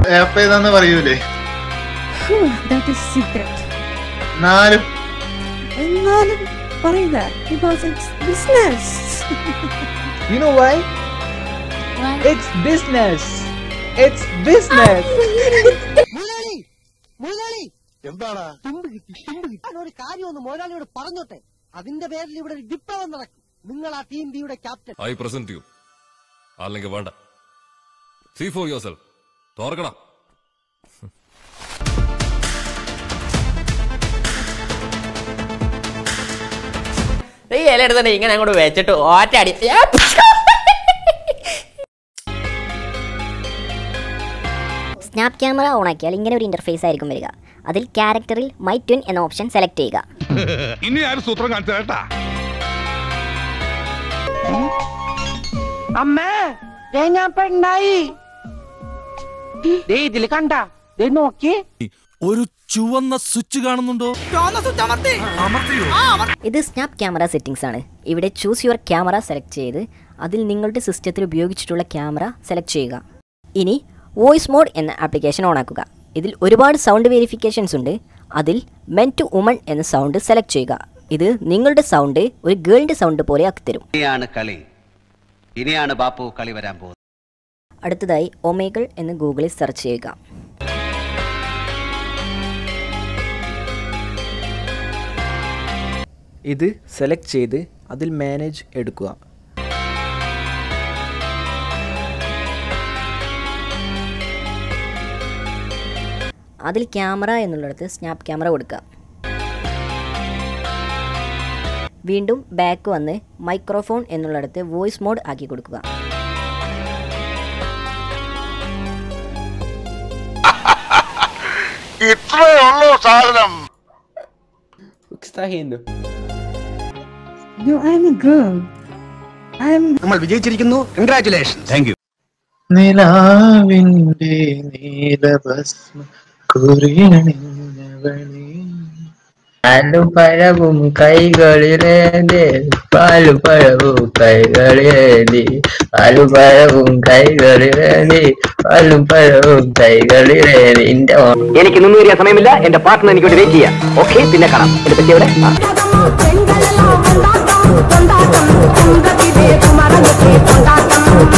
App ഏതാന്ന് പറയൂലേ that is secret എന്നാലും എന്നാലും പറയില്ല because it's business You know why? It's business. It's business. മുതലാളി മുതലാളി എന്താടാ തുമ്പ് കിട്ടി തുമ്പ് കിട്ടി ഞാൻ ഒരു കാര്യം ഒന്ന് മുതലാളിയോട് പറഞ്ഞോട്ടെ അതിന്റെ പേരിൽ ഇവിടെ ഒരു വിപ്ലവം നടക്കും നിങ്ങൾ ആ ടീം ബിയുടെ ക്യാപ്റ്റൻ ഐ പ്രസന്റ് യു അല്ലെങ്കിൽ വേണ്ട സീ ഫോർ യുവർ സെൽഫ് തോർക്കണം ഈ ഇല എടുത്തിട്ട് ഇങ്ങനെ അങ്ങോട്ട് വെച്ചിട്ട് ഒറ്റടി സ്നാപ്പ് ക്യാമറ ഓണാക്കിയാൽ ഇങ്ങനെ ഒരു ഇന്റർഫേസ് ആയിരിക്കും വരിക അതിൽ ക്യാരക്ടറിൽ മൈ ട്വിൻ എന്ന ഓപ്ഷൻ സെലക്ട് ചെയ്യുക ഇനി ആരും സൂത്രം കാണിച്ചു കേട്ടാ അമ്മേ തേങ്ങാപ്പെണ്ണായി ഇതിൽ കണ്ട നോക്കി ഒരു ചുവന്ന സ്വിച്ച് കാണുന്നുണ്ടോ ഇത് സ്നാപ്പ് ക്യാമറ സെറ്റിംഗ്സ് ആണ് ഇവിടെ ചൂസ് യുവർ ക്യാമറ സെലക്ട് ചെയ്ത് അതിൽ നിങ്ങളുടെ സിസ്റ്റത്തിൽ ഉപയോഗിച്ചിട്ടുള്ള ക്യാമറ സെലക്ട് ചെയ്യുക ഇനി വോയിസ് മോഡ് എന്ന ആപ്ലിക്കേഷൻ ഓണാക്കുക ഇതിൽ ഒരുപാട് സൗണ്ട് വെരിഫിക്കേഷൻസ് ഉണ്ട് അതിൽ മെൻ ടു വുമൺ എന്ന സൗണ്ട് സെലക്ട് ചെയ്യുക ഇത് നിങ്ങളുടെ സൗണ്ട് ഒരു ഗേളിൻ്റെ സൗണ്ട് പോലെ ആക്കി തരും ഇനിയാണ് കളി ഇനിയാണ് ബാപ്പു കളി വരാൻ പോകുന്നത് അടുത്തതായി ഒമേകൾ എന്ന് ഗൂഗിളിൽ സെർച്ച് ചെയ്യുക ഇത് സെലക്ട് ചെയ്ത് അതിൽ മാനേജ് എടുക്കുക അതിൽ ക്യാമറ എന്നുള്ളിടത്ത് സ്നാപ്പ് ക്യാമറ കൊടുക്കുക വീണ്ടും ബാക്ക് വന്ന് മൈക്രോഫോൺ എന്നുള്ളിടത്ത് വോയിസ് മോഡ് ആക്കി കൊടുക്കുക ഇത്രയുള്ളൂ സാധനം O que está rindo? No, I'm a girl. I'm നമ്മൾ വിജയിച്ചിരിക്കുന്നു കൺഗ്രാറ്റുലേഷൻ താങ്ക് യു നിലാവിന്റെ നീലഭസ്മ കുറിയണിഞ്ഞവളേ പാലുപഴവും കൈകളിലേന്തി പാലുപഴവും കൈകളിലേന്തി പാലുപഴവും കൈകളിലേന്തി പാലുപഴവും കൈകളിലേന്തി എന്റെ എനിക്ക് നിന്ന് വരിക സമയമില്ല എന്റെ പാർട്ട്ണർ എനിക്ക് വേണ്ടി വെയിറ്റ് ചെയ്യാം ഓക്കെ പിന്നെ കാണാം എന്റെ പറ്റി എവിടെ കൊണ്ടാട്ടം കൊണ്ടാട്ടം കൊണ്ടാട്ടം കൊണ്ടാട്ടം